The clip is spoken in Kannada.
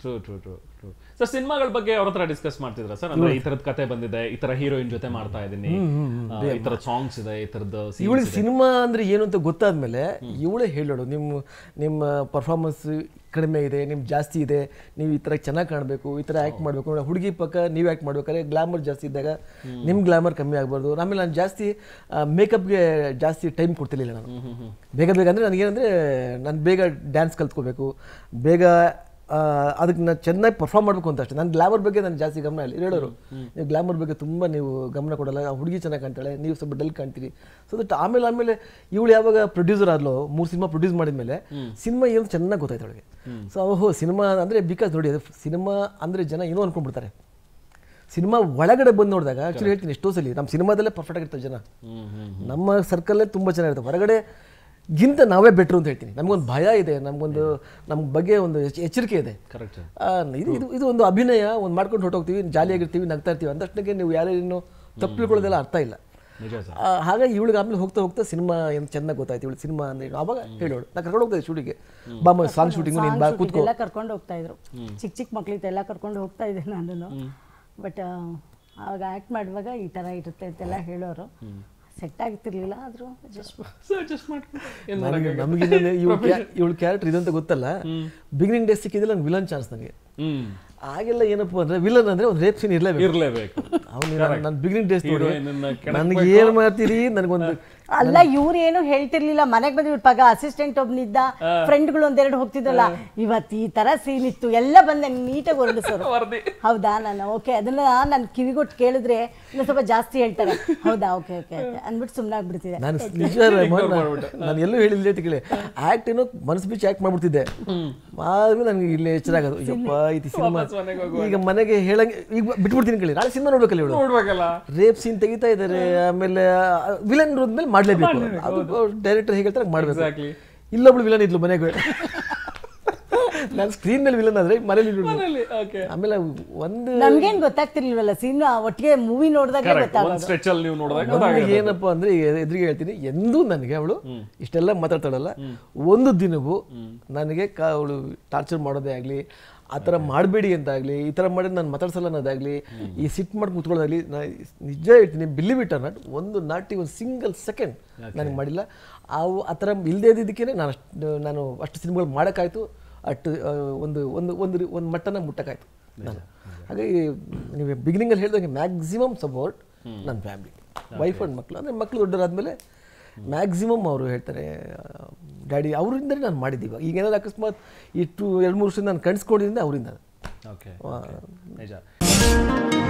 True true true true sir ಸಿನಿಮಾಗಳ ಬಗ್ಗೆ ಅವ್ರ ಹತ್ರ ಡಿಸ್ಕಸ್ ಮಾಡ್ತಿದ್ರ ಸರ್ ಅಂದ್ರೆ ಈ ತರದ ಕತೆ ಬಂದಿದೆ ಈ ತರ ಹೀರೋಯಿನ್ ಜೊತೆ ಮಾಡ್ತಾ ಇದ್ದೀನಿ ಆ, ಈ ತರ ಸಾಂಗ್ಸ್ ಇದೆ ಈ ತರದ ಇವಳಿಗೆ ಸಿನಿಮಾ ಅಂದ್ರೆ ಏನು ಅಂತ ಗೊತ್ತಾದ್ಮೇಲೆ ಇವಳೇ ಹೇಳೋಳು ನಿಮ್ಮ ನಿಮ್ಮ ಪರ್ಫಾರ್ಮೆನ್ಸ್ ಕಡಿಮೆ ಇದೆ ನಿಮ್ಗೆ ಜಾಸ್ತಿ ಇದೆ ನೀವು ಈ ಥರ ಚೆನ್ನಾಗಿ ಕಾಣಬೇಕು ಈ ಥರ ಆ್ಯಕ್ಟ್ ಮಾಡಬೇಕು ಹುಡುಗಿ ಪಕ್ಕ ನೀವು ಆ್ಯಕ್ಟ್ ಮಾಡ್ಬೇಕಾದ್ರೆ ಗ್ಲಾಮರ್ ಜಾಸ್ತಿ ಇದ್ದಾಗ ನಿಮ್ಮ ಗ್ಲಾಮರ್ ಕಮ್ಮಿ ಆಗ್ಬಾರ್ದು ಆಮೇಲೆ ನಾನು ಜಾಸ್ತಿ ಮೇಕಪ್ಗೆ ಜಾಸ್ತಿ ಟೈಮ್ ಕೊಡ್ತಿರ್ಲಿಲ್ಲ ನಾನು ಬೇಗ ಬೇಗ ಅಂದರೆ ನನಗೇನಂದರೆ ನಾನು ಬೇಗ ಡ್ಯಾನ್ಸ್ ಕಲ್ತ್ಕೋಬೇಕು ಬೇಗ ಆ, ಅದಕ್ಕೆ ನಾನು ಚೆನ್ನಾಗಿ ಪರ್ಫಾರ್ಮ್ ಮಾಡಬೇಕು ಅಂತ ಅಷ್ಟೇ ನಾನು ಗ್ಲಾಮರ್ ಬಗ್ಗೆ ನಾನು ಜಾಸ್ತಿ ಗಮನ ಇಲ್ಲ ಹೇಳೋರು ನೀವು ಗ್ಲಾಮರ್ ಬಗ್ಗೆ ತುಂಬ ನೀವು ಗಮನ ಕೊಡಲ್ಲ ಆ ಹುಡುಗಿ ಚೆನ್ನಾಗಿ ಕಾಣ್ತಾಳೆ ನೀವು ಸ್ವಲ್ಪ ಡಲ್ ಕಾಣ್ತೀರಿ ಸೊ ದಟ್ ಆಮೇಲೆ ಆಮೇಲೆ ಇವಳು ಯಾವಾಗ ಪ್ರೊಡ್ಯೂಸರ್ ಆದ್ಲೋ ಮೂರು ಸಿನಿಮಾ ಪ್ರೊಡ್ಯೂಸ್ ಮಾಡಿದ್ಮೇಲೆ ಸಿನಿಮಾ ಏನು ಚೆನ್ನಾಗಿ ಗೊತ್ತಾಯ್ತು ಅವಳಿಗೆ ಸೊ ಓಹೋ ಸಿನಿಮಾ ಅಂದರೆ ಬಿಕಾಸ್ ನೋಡಿ ಅದು ಸಿನಿಮಾ ಅಂದರೆ ಜನ ಏನೋ ಅನ್ಕೊಂಡ್ಬಿಡ್ತಾರೆ ಸಿನಿಮಾ ಒಳಗಡೆ ಬಂದು ನೋಡಿದಾಗ ಆ್ಯಕ್ಚುಲಿ ಹೇಳ್ತೀನಿ ಎಷ್ಟೋ ಸಲ ನಮ್ಮ ಸಿನಿಮಾದಲ್ಲೇ ಪರ್ಫೆಕ್ಟ್ ಆಗಿರ್ತಾರೆ ಜನ ನಮ್ಮ ಸರ್ಕಲ್ಲೇ ತುಂಬ ಚೆನ್ನಾಗಿರುತ್ತೆ ಹೊರಗಡೆ ಗಿಂತ ನಾವೇ ಬೆಟ್ರು ಅಂತ ಹೇಳ್ತೀನಿ ನಮಗೊಂದು ಭಯ ಇದೆ ನಮಗೊಂದು ನಮ್ಮ ಬಗ್ಗೆ ಒಂದು ಎಚ್- ಎಚ್ಚರಿಕೆ ಇದೆ ಕರೆಕ್ಟ್ ಆ, ಇದು ಇದು ಇದು ಒಂದು ಅಭಿನಯ ಒಂದು ಮಾಡ್ಕೊಂಡು ಹೊರಟೋಗ್ತೀವಿ ಜಾಲಿಯಾಗಿರ್ತೀವಿ ನಗ್ತಾ ಇರ್ತೀವಿ ಅಂದಷ್ಟಕ್ಕೆ ನೀವು ಯಾರೇನು ತಪ್ಪು ತಿಳ್ಕೊಳ್ಳೋದೆಲ್ಲ ಅರ್ಥ ಇಲ್ಲ ನಿಜ ಸರ್ ಆ, ಹಾಗಾಗಿ ಇವಳಿಗೆ ಆಮೇಲೆ ಹೋಗ್ತಾ ಹೋಗ್ತಾ ಸಿನಿಮಾ ಏನು ಚೆನ್ನಾಗಿ ಗೊತ್ತಾಯ್ತು ಇವಳು ಸಿನಿಮಾ ಅಂದ್ರೆ ಏನು ಆವಾಗ ಹೇಳೋಳು ನಾನು ಕರ್ಕೊಂಡು ಹೋಗ್ತಾ ಶೂಟಿಗೆ ಬಾಮ ಸಾಂಗ್ ಶೂಟಿಂಗು ನೀನು ಬಾ ಕೂತ್ಕೋ ಎಲ್ಲ ಕರ್ಕೊಂಡು ಹೋಗ್ತಾ ಇದ್ರು ಚಿಕ್ಕ ಚಿಕ್ಕ ಮಕ್ಳಿದ್ದೆಲ್ಲ ಕರ್ಕೊಂಡು ಹೋಗ್ತಾ ಇದ್ದೆ ನಾನು ಬಟ್ ಅವಾಗ ಆ್ಯಕ್ಟ್ ಮಾಡುವಾಗ ಈ ಥರ ಇರುತ್ತೆ ಅಂತೆಲ್ಲ ಹೇಳೋರು ಸೆಟ್ ಆಗ್ತಿರ್ಲಿಲ್ಲ ಆದರೂ ಜಸ್ಟ್ ಸರ್ ಜಸ್ಟ್ ಮಾಡ್ಕೊಂಡು ಏನ್ ನನಗೆ ನಮಗೆ ಇವಳು ಇವಳು ಕ್ಯಾರೆಕ್ಟರ್ ಇದಂತ ಗೊತ್ತಲ್ಲ ಬಿಗಿನಿಂಗ್ ಡೇಸ್ ಸಿಕ್ಕಿದ್ರೆ ನಂಗೆ ವಿಲನ್ ಚಾನ್ಸ್ ನನಗೆ ಹ್ಮ್ ಆಗೆಲ್ಲ ಏನಪ್ಪ ಅಂದ್ರೆ ವಿಲನ್ ಅಂದ್ರೆ ಒಂದು ರೇಪ್ ಸೀನ್ ಇರಲೇಬೇಕು ಇರ್ಲೇಬೇಕು ಅವನು ನನ್ನ ಬಿಗಿನಿಂಗ್ ಡೇಸ್ ನೋಡಿ Heroine ಅನ್ನ ಕೆಣಕ್ಬೇಕು. ನನಗೆ ಏನು ಮಾಡ್ತೀರಿ ನನಗೊಂದು ಅಲ್ಲ ಇವ್ರು ಏನು ಹೇಳ್ತಿರ್ಲಿಲ್ಲ ಮನೆಗೆ ಬಂದು ಇವ್ರ ಪಗ ಅಸಿಸ್ಟೆಂಟ್ ಒಬ್ನಿದ್ದ ಫ್ರೆಂಡ್ಗಳು ಒಂದೆರಡು ಹೋಗ್ತಿದ್ರಲ್ಲ ಇವತ್ತು ಈ ತರ ಸೀನ್ ಇತ್ತು ಎಲ್ಲ ಬಂದೆ ನೀಟಾಗಿ ಹೊರಡಿಸೋರು ವರದಿ ಹೌದಾ ನಾನು ಓಕೆ ಅದನ್ನ ನಾನು ಕಿವಿಗೊಟ್ಟು ಕೇಳಿದ್ರೆ ಇನ್ನು ಸ್ವಲ್ಪ ಜಾಸ್ತಿ ಹೇಳ್ತಾರೆ ಹೌದಾ ಓಕೆ ಓಕೆ ಓಕೆ ಅಂದ್ಬಿಟ್ಟು ಸುಮ್ಮನೆ ಆಗ್ಬಿಡ್ತಿದೆ ನಾನು ನಿಜ ನಾನು ಎಲ್ಲೂ ಹೇಳಿಲ್ಲ ಅಂತ ಕೇಳಿ ಆಕ್ಟ್ ಏನೋ ಮನಸ್ಸು ಬಿಚ್ಚಿ ಆಕ್ಟ್ ಮಾಡ್ಬಿಡ್ತಿದ್ದೆ ಆದ್ಮೇಲೆ ನನಗೆ ಇಲ್ಲಿ ಎಚ್ಚರ ಆಗೋದು ಯಪ್ಪ ಇದು ಸಿನಿಮಾ ಈಗ ಮನೆಗೆ ಹೇಳಂಗೆ ಈಗ ಬಿಟ್ಬಿಡ್ತೀನಿ ಕೇಳಿ ನಾಳೆ ಸಿನಿಮಾ ನೋಡ್ಬೇಕಲ್ಲ ಇವಳು ನೋಡ್ಬೇಕಲ್ಲ ರೇಪ್ ಸೀನ್ ತೆಗಿತಾ ಇದ್ದಾರೆ ಆಮೇಲೆ ವಿಲನ್ ಮೇಲೆ ಮಾಡ್ಲೇಬೇಕು ಅದು ಡೈರೆಕ್ಟರ್ ಹೇಗೆ ಹೇಳ್ತಾರೆ ಮಾಡಬೇಕು Exactly. ಇಲ್ಲೊಬ್ಳು ವಿಲನ್ ಇದ್ಲು ಮನೆಗೆ ನಾನು ಸ್ಕ್ರೀನ್ ಮೇಲೆ ವಿಲನ್ ಆದ್ರೆ ಮನೇಲಿ ಮನೇಲಿ ಓಕೆ ಆಮೇಲೆ ಒಂದು ನಮ್ಗೇನ್ ಗೊತ್ತಾಗ್ತಿರ್ಲಿಲ್ವಲ್ಲ ಸೀನ್ ಒಟ್ಟಿಗೆ ಮೂವಿ ನೋಡಿದಾಗ ಕರೆಕ್ಟ್ ಗೊತ್ತಾಗೋದು ಒಂದ್ ಸ್ಟ್ರೆಚ್ ಅಲ್ಲಿ ನೀವು ನೋಡಿದಾಗ ನನಗೆ ಏನಪ್ಪ ಅಂದ್ರೆ ಎದುರಿಗೆ ಹೇಳ್ತೀನಿ ಎಂದೂ ನನಗೆ ಅವಳು ಇಷ್ಟೆಲ್ಲ ಮಾತಾಡ್ತಾಳಲ್ಲ ಒಂದು ದಿನವೂ ನನಗೆ ಕ ಅವಳು ಟಾರ್ಚರ್ ಮಾಡೋದೇ ಆಗಲಿ ಆ ಥರ ಮಾಡಬೇಡಿ ಅಂತ ಆಗಲಿ ಈ ಥರ ಮಾಡಿದ್ರೆ ನಾನು ಮಾತಾಡ್ಸಲ್ಲ ಅನ್ನೋದಾಗಲಿ ಈ ಸಿಟ್ ಮಾಡಿ ಕೂತ್ಕೊಳ್ಳೋದಾಗಲಿ ನಾ ನಿಜ ಹೇಳ್ತೀನಿ ಬಿಲ್ಲಿ ಬಿಟ್ಟ ನಾಟ್ ಒಂದು ನಾಟಿ ಒಂದು ಸಿಂಗಲ್ ಸೆಕೆಂಡ್ ನನಗೆ ಮಾಡಿಲ್ಲ ಅವು ಆ ಥರ ಇಲ್ಲದೇ ಇದ್ದಿದ್ದಕ್ಕೆ ನಾನು ಅಷ್ಟು ನಾನು ಅಷ್ಟು ಸಿನಿಮಾಗಳು ಮಾಡೋಕ್ಕಾಯ್ತು ಅಷ್ಟು ಆ, ಒಂದು ಒಂದು ಒಂದು ರಿ- ಒಂದು ಮಟ್ಟನ ಮುಟ್ಟಕ್ಕಾಯ್ತು ನಾನು ಹಾಗಾಗಿ ನೀವು ಬಿಗಿನಿಂಗಲ್ಲಿ ಹೇಳಿದಂಗೆ ಮ್ಯಾಕ್ಸಿಮಮ್ ಸಪೋರ್ಟ್ ನನ್ನ ಫ್ಯಾಮಿಲಿ ವೈಫ್ ಆ್ಯಂಡ್ ಮಕ್ಕಳು ಅಂದರೆ ಮಕ್ಕಳು ದೊಡ್ಡರಾದ್ಮೇಲೆ ಮ್ಯಾಕ್ಸಿಮಮ್ ಅವರು ಹೇಳ್ತಾರೆ ಡ್ಯಾಡಿ ಅವರಿಂದಲೇ ನಾನು ಮಾಡಿದ್ದೀವಿ ಈಗ ಏನಾದ್ರು ಅಕಸ್ಮಾತ್ ಈ ಟು ಎರಡು ಮೂರು ವರ್ಷದಿಂದ ನಾನು ಕಣಿಸ್ಕೊಂಡಿದ್ದೆ ಅವರಿಂದ ಓಕೆ ನಿಜ